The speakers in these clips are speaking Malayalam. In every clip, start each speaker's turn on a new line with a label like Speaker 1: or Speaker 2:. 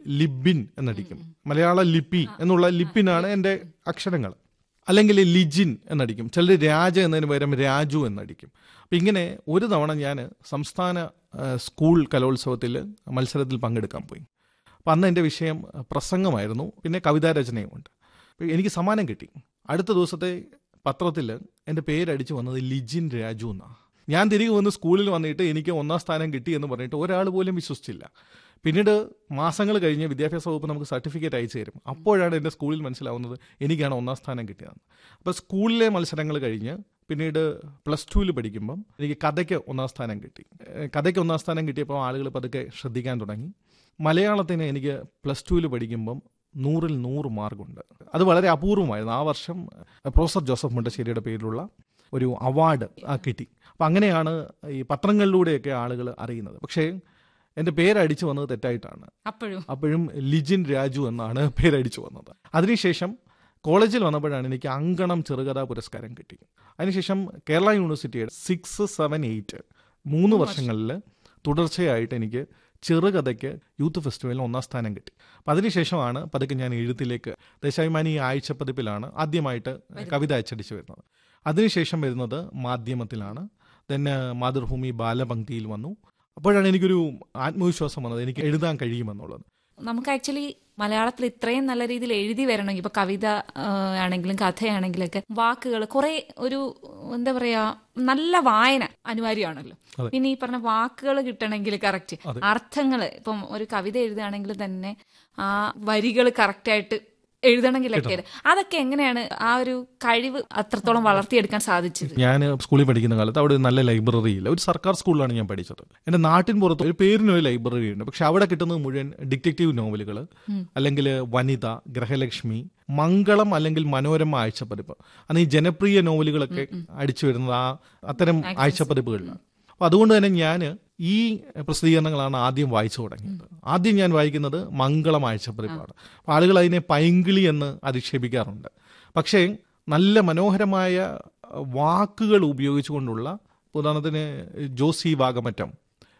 Speaker 1: ലിബിൻ എന്നടിക്കും മലയാള ലിപി എന്നുള്ള ലിപ്പിനാണ് എൻ്റെ അക്ഷരങ്ങൾ അല്ലെങ്കിൽ ലിജിൻ എന്നടിക്കും ചിലർ രാജ എന്നതിന് പകരം രാജു എന്നടിക്കും അപ്പം ഇങ്ങനെ ഒരു തവണ ഞാൻ സംസ്ഥാന ആ, സ്കൂൾ കലോത്സവത്തിൽ മത്സരത്തിൽ പങ്കെടുക്കാൻ പോയി അപ്പം അന്ന് എൻ്റെ വിഷയം പ്രസംഗമായിരുന്നു പിന്നെ കവിതാരചനയുമുണ്ട് അപ്പോൾ എനിക്ക് സമ്മാനം കിട്ടി അടുത്ത ദിവസത്തെ പത്രത്തിൽ എൻ്റെ പേരടിച്ച് വന്നത് ലിജിൻ രാജു എന്നാണ് ഞാൻ തിരികെ വന്ന് സ്കൂളിൽ വന്നിട്ട് എനിക്ക് ഒന്നാം സ്ഥാനം കിട്ടി എന്ന് പറഞ്ഞിട്ട് ഒരാൾ പോലും വിശ്വസിച്ചില്ല പിന്നീട് മാസങ്ങൾ കഴിഞ്ഞ് വിദ്യാഭ്യാസ വകുപ്പ് നമുക്ക് സർട്ടിഫിക്കറ്റ് അയച്ചു തരും അപ്പോഴാണ് എൻ്റെ സ്കൂളിൽ മനസ്സിലാവുന്നത് എനിക്കാണ് ഒന്നാം സ്ഥാനം കിട്ടിയതെന്ന് അപ്പോൾ സ്കൂളിലെ മത്സരങ്ങൾ കഴിഞ്ഞ് പിന്നീട് പ്ലസ് ടുവിൽ പഠിക്കുമ്പം എനിക്ക് കഥയ്ക്ക് ഒന്നാം സ്ഥാനം കിട്ടി ഏഹ് കഥയ്ക്ക് ഒന്നാം സ്ഥാനം കിട്ടിയപ്പോൾ ആളുകൾ പതുക്കെ ശ്രദ്ധിക്കാൻ തുടങ്ങി മലയാളത്തിന് എനിക്ക് പ്ലസ് ടുവിൽ പഠിക്കുമ്പം നൂറിൽ നൂറ് മാർക്കുണ്ട് അത് വളരെ അപൂർവമായിരുന്നു ആ വർഷം പ്രൊഫസർ ജോസഫ് മുണ്ടശ്ശേരിയുടെ പേരിലുള്ള ഒരു അവാർഡ് ആ കിട്ടി അപ്പം അങ്ങനെയാണ് ഈ പത്രങ്ങളിലൂടെയൊക്കെ ആളുകൾ അറിയുന്നത് പക്ഷേ എൻ്റെ പേരടിച്ചു വന്നത് തെറ്റായിട്ടാണ്
Speaker 2: അപ്പോഴും
Speaker 1: അപ്പോഴും ലിജിൻ രാജു എന്നാണ് പേരടിച്ചു വന്നത് അതിനുശേഷം കോളേജിൽ വന്നപ്പോഴാണ് എനിക്ക് അങ്കണം ചെറുകഥാ പുരസ്കാരം കിട്ടി അതിനുശേഷം കേരള യൂണിവേഴ്സിറ്റിയുടെ സിക്സ് സെവൻ എയ്റ്റ് മൂന്ന് വർഷങ്ങളിൽ തുടർച്ചയായിട്ട് എനിക്ക് ചെറുകഥയ്ക്ക് യൂത്ത് ഫെസ്റ്റിവലിൽ ഒന്നാം സ്ഥാനം കിട്ടി അപ്പം അതിനുശേഷമാണ് പതുക്കെ ഞാൻ എഴുത്തിലേക്ക് ദേശാഭിമാനി ഈ ആഴ്ചപ്പതിപ്പിലാണ് ആദ്യമായിട്ട് കവിത അച്ചടിച്ച് വരുന്നത് അതിനുശേഷം വരുന്നത് മാധ്യമത്തിലാണ് then മാതൃഭൂമി ബാലപംക്തിയിൽ വന്നു അപ്പോഴാണ് എനിക്കൊരു ആത്മവിശ്വാസം വന്നത് എനിക്ക് എഴുതാൻ കഴിയുമെന്നുള്ളത്
Speaker 2: നമുക്ക് ആക്ച്വലി മലയാളത്തിൽ ഇത്രയും നല്ല രീതിയിൽ എഴുതി വരണമെങ്കിൽ ഇപ്പൊ കവിത ആ, ആണെങ്കിലും കഥയാണെങ്കിലൊക്കെ വാക്കുകൾ കുറെ ഒരു എന്താ പറയാ നല്ല വായന അനിവാര്യമാണല്ലോ പിന്നെ ഈ പറഞ്ഞ വാക്കുകൾ കിട്ടണമെങ്കിൽ കറക്റ്റ് അർത്ഥങ്ങൾ ഇപ്പം ഒരു കവിത എഴുതുകയാണെങ്കിൽ തന്നെ ആ വരികൾ കറക്റ്റായിട്ട് എഴുതണമെങ്കിലൊക്കെ അതൊക്കെ എങ്ങനെയാണ് ആ ഒരു കഴിവ് അത്രത്തോളം വളർത്തിയെടുക്കാൻ സാധിച്ചത്
Speaker 1: ഞാൻ സ്കൂളിൽ പഠിക്കുന്ന കാലത്ത് അവിടെ ഒരു നല്ല ലൈബ്രറി ഇല്ല ഒരു സർക്കാർ സ്കൂളിലാണ് ഞാൻ പഠിച്ചത് എൻ്റെ നാട്ടിൻ പുറത്ത് ഒരു പേരിനൊരു ലൈബ്രറി ഉണ്ട് പക്ഷെ അവിടെ കിട്ടുന്നത് മുഴുവൻ ഡിറ്റക്റ്റീവ് നോവലുകൾ അല്ലെങ്കിൽ വനിത ഗ്രഹലക്ഷ്മി മംഗളം അല്ലെങ്കിൽ മനോരമ ആഴ്ചപ്പതിപ്പ് അന്ന് ഈ ജനപ്രിയ നോവലുകളൊക്കെ അടിച്ചു വരുന്നത് ആ അത്തരം ആഴ്ചപ്പതിപ്പുകളിലാണ് അപ്പൊ അതുകൊണ്ട് തന്നെ ഞാൻ ഈ പ്രസിദ്ധീകരണങ്ങളാണ് ആദ്യം വായിച്ചു തുടങ്ങിയത് ആദ്യം ഞാൻ വായിക്കുന്നത് മംഗളം ആഴ്ചപ്പതിപ്പാണ് അപ്പൊ ആളുകൾ അതിനെ പൈങ്കിളി എന്ന് അധിക്ഷേപിക്കാറുണ്ട് പക്ഷേ നല്ല മനോഹരമായ അഹ്, വാക്കുകൾ ഉപയോഗിച്ചുകൊണ്ടുള്ള ഉദാഹരണത്തിന് ജോസി വാഗമറ്റം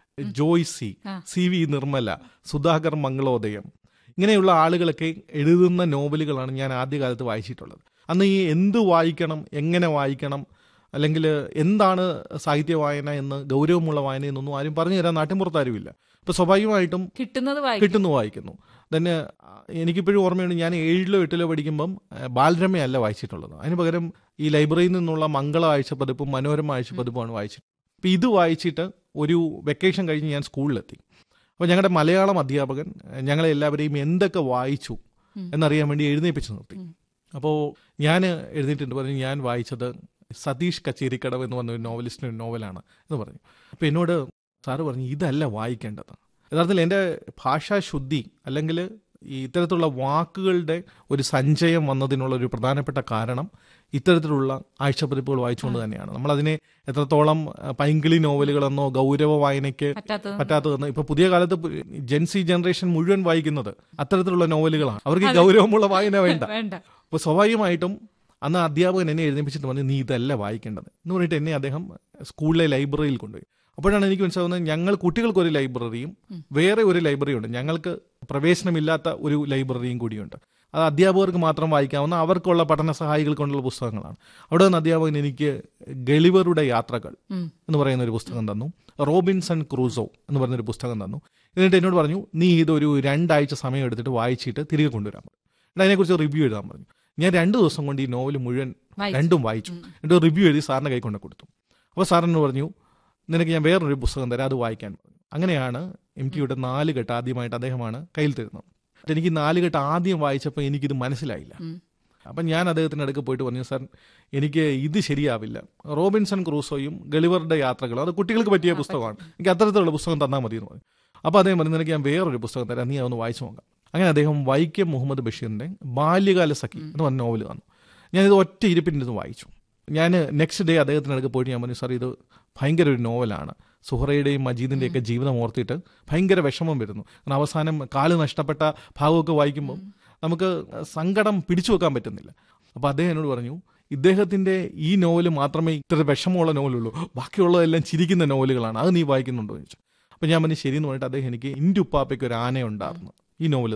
Speaker 1: ജോയ്സി സി വി നിർമ്മല സുധാകർ മംഗളോദയം ഇങ്ങനെയുള്ള ആളുകളൊക്കെ എഴുതുന്ന നോവലുകളാണ് ഞാൻ ആദ്യകാലത്ത് വായിച്ചിട്ടുള്ളത് അന്ന് ഈ എന്ത് വായിക്കണം എങ്ങനെ വായിക്കണം അല്ലെങ്കിൽ എന്താണ് സാഹിത്യ വായന എന്ന് ഗൗരവമുള്ള വായന എന്നൊന്നും ആരും പറഞ്ഞു തരാൻ നാട്ടിൻപുറത്ത് ആരുമില്ല അപ്പോൾ സ്വാഭാവികമായിട്ടും
Speaker 2: കിട്ടുന്നത് വായിക്കും
Speaker 1: കിട്ടുന്നു വായിക്കുന്നു തന്നെ ആ, എനിക്കിപ്പോഴും ഓർമ്മയുണ്ട് ഞാൻ ഏഴിലോ എട്ടിലോ പഠിക്കുമ്പം ആ, ബാലരമയല്ല വായിച്ചിട്ടുള്ളത് അതിന് പകരം ഈ ലൈബ്രറിയിൽ നിന്നുള്ള മംഗള ആഴ്ചപ്പതിപ്പും മനോരമ ആഴ്ചപ്പതിപ്പുമാണ് വായിച്ചത് അപ്പം ഇത് വായിച്ചിട്ട് ഒരു വെക്കേഷൻ കഴിഞ്ഞ് ഞാൻ സ്കൂളിലെത്തി അപ്പോൾ ഞങ്ങളുടെ മലയാളം അധ്യാപകൻ ആ, ഞങ്ങളെ എല്ലാവരെയും എന്തൊക്കെ വായിച്ചു എന്നറിയാൻ വേണ്ടി എഴുന്നേപ്പിച്ച് നിർത്തി അപ്പോൾ ഞാൻ എഴുന്നേറ്റിട്ട് പറഞ്ഞു ഞാൻ വായിച്ചത് സതീഷ് കച്ചേരിക്കടവ് എന്ന് പറഞ്ഞ ഒരു നോവലിസ്റ്റിൻ്റെ ഒരു നോവലാണ് എന്ന് പറഞ്ഞു അപ്പോൾ എന്നോട് സാറ് പറഞ്ഞു ഇതല്ല വായിക്കേണ്ടത് യഥാർത്ഥത്തിൽ എൻ്റെ ഭാഷാശുദ്ധി അല്ലെങ്കിൽ ഈ ഇത്തരത്തിലുള്ള വാക്കുകളുടെ ഒരു സഞ്ചയം വന്നതിനുള്ള ഒരു പ്രധാനപ്പെട്ട കാരണം ഇത്തരത്തിലുള്ള ആഴ്ചപ്പതിപ്പുകൾ വായിച്ചുകൊണ്ട് തന്നെയാണ് നമ്മളതിനെ എത്രത്തോളം അഹ്, പൈങ്കിളി നോവലുകളെന്നോ ഗൗരവ വായനയ്ക്ക്
Speaker 2: പറ്റാത്തത്
Speaker 1: പറ്റാത്തതെന്ന് ഇപ്പൊ പുതിയ കാലത്ത് ജെൻസി ജനറേഷൻ മുഴുവൻ വായിക്കുന്നത് അത്തരത്തിലുള്ള നോവലുകളാണ് അവർക്ക് ഗൗരവമുള്ള വായന വേണ്ട
Speaker 2: വേണ്ട
Speaker 1: അപ്പോൾ സ്വാഭാവികമായിട്ടും അന്ന് അധ്യാപകൻ എന്നെ എഴുതിപ്പിച്ചിട്ട് പറഞ്ഞു നീ ഇതല്ല വായിക്കേണ്ടത് എന്ന് പറഞ്ഞിട്ട് എന്നെ അദ്ദേഹം സ്കൂളിലെ ലൈബ്രറിയിൽ കൊണ്ടുപോയി അപ്പോഴാണ് എനിക്ക് മനസ്സിലാവുന്നത് ഞങ്ങൾ കുട്ടികൾക്ക് ഒരു ലൈബ്രറിയും വേറെ ഒരു ലൈബ്രറി ഉണ്ട് ഞങ്ങൾക്ക് പ്രവേശനമില്ലാത്ത ഒരു ലൈബ്രറിയും കൂടിയുണ്ട് അത് അധ്യാപകർക്ക് മാത്രം വായിക്കാവുന്ന അവർക്കുള്ള പഠന സഹായികൾ കൊണ്ടുള്ള പുസ്തകങ്ങളാണ് അവിടെ നിന്ന് അധ്യാപകൻ എനിക്ക് ഗളിവറുടെ യാത്രകൾ
Speaker 2: ഉം.
Speaker 1: എന്ന് പറയുന്ന ഒരു പുസ്തകം തന്നു റോബിൻസൺ ക്രൂസോ എന്ന് പറയുന്ന ഒരു പുസ്തകം തന്നു എന്നിട്ട് എന്നോട് പറഞ്ഞു നീ ഇതൊരു രണ്ടാഴ്ച സമയം എടുത്തിട്ട് വായിച്ചിട്ട് തിരികെ കൊണ്ടുവരാൻ പറഞ്ഞു എന്നിട്ട് അതിനെക്കുറിച്ച് റിവ്യൂ എഴുതാൻ പറഞ്ഞു ഞാൻ രണ്ട് ദിവസം കൊണ്ട് ഈ നോവൽ മുഴുവൻ
Speaker 2: വായിച്ചു.
Speaker 1: രണ്ടും വായിച്ചു എന്നിട്ട് റിവ്യൂ എഴുതി സാറിന് കൈ കൊണ്ട് കൊടുത്തു അപ്പോൾ സാറിന് പറഞ്ഞു നിനക്ക് ഞാൻ വേറൊരു പുസ്തകം തരാം അത് വായിക്കാൻ പറഞ്ഞു അങ്ങനെയാണ് എം ടിയുടെ നാല് കെട്ട് ആദ്യമായിട്ട് അദ്ദേഹമാണ് കയ്യിൽ തരുന്നത് എന്നിട്ട് എനിക്ക് ഈ നാല് കെട്ട് ആദ്യം വായിച്ചപ്പോൾ എനിക്കിത് മനസ്സിലായില്ല
Speaker 2: ഉം.
Speaker 1: അപ്പം ഞാൻ അദ്ദേഹത്തിൻ്റെ അടുക്ക് പോയിട്ട് പറഞ്ഞു സാർ എനിക്ക് ഇത് ശരിയാവില്ല റോബിൻസൺ ക്രൂസോയും ഗളിവറുടെ യാത്രകളും അത് കുട്ടികൾക്ക് പറ്റിയ പുസ്തകമാണ് എനിക്ക് അത്തരത്തിലുള്ള പുസ്തകം തന്നാൽ മതി എന്ന് പറഞ്ഞു അപ്പോൾ അദ്ദേഹം പറഞ്ഞു നിനക്ക് ഞാൻ വേറൊരു പുസ്തകം തരാം നീ അതൊന്ന് വായിച്ചു നോക്കാം അങ്ങനെ അദ്ദേഹം വൈക്കം മുഹമ്മദ് ബഷീറിൻ്റെ ബാല്യകാല സഖി എന്ന് പറഞ്ഞ നോവൽ തന്നു ഞാനിത് ഒറ്റ ഇരിപ്പിൻ്റെ ഇത് വായിച്ചു ഞാൻ നെക്സ്റ്റ് ഡേ അദ്ദേഹത്തിൻ്റെ അടുക്ക് പോയിട്ട് ഞാൻ പറഞ്ഞു സാർ ഇത് ഭയങ്കര ഒരു നോവലാണ് സുഹറയുടെയും മജീദിൻ്റെയും ഒക്കെ ജീവിതം ഓർത്തിട്ട് ഭയങ്കര വിഷമം വരുന്നു കാരണം അവസാനം കാല് നഷ്ടപ്പെട്ട ഭാഗമൊക്കെ വായിക്കുമ്പോൾ നമുക്ക് സങ്കടം പിടിച്ചു വെക്കാൻ പറ്റുന്നില്ല അപ്പോൾ അദ്ദേഹം എന്നോട് പറഞ്ഞു ഇദ്ദേഹത്തിൻ്റെ ഈ നോവൽ മാത്രമേ ഇത്ര വിഷമമുള്ള നോവലുള്ളൂ ബാക്കിയുള്ളതെല്ലാം ചിരിക്കുന്ന നോവലുകളാണ് അത് നീ വായിക്കുന്നുണ്ടോ എന്ന് ചോദിച്ചു അപ്പോൾ ഞാൻ പറഞ്ഞു ശരി എന്ന് പറഞ്ഞിട്ട് അദ്ദേഹം എനിക്ക് ഇൻ്റെ ഉപ്പാപ്പയ്ക്ക് ഒരു ആന ഉണ്ടായിരുന്നു ഈ നോവൽ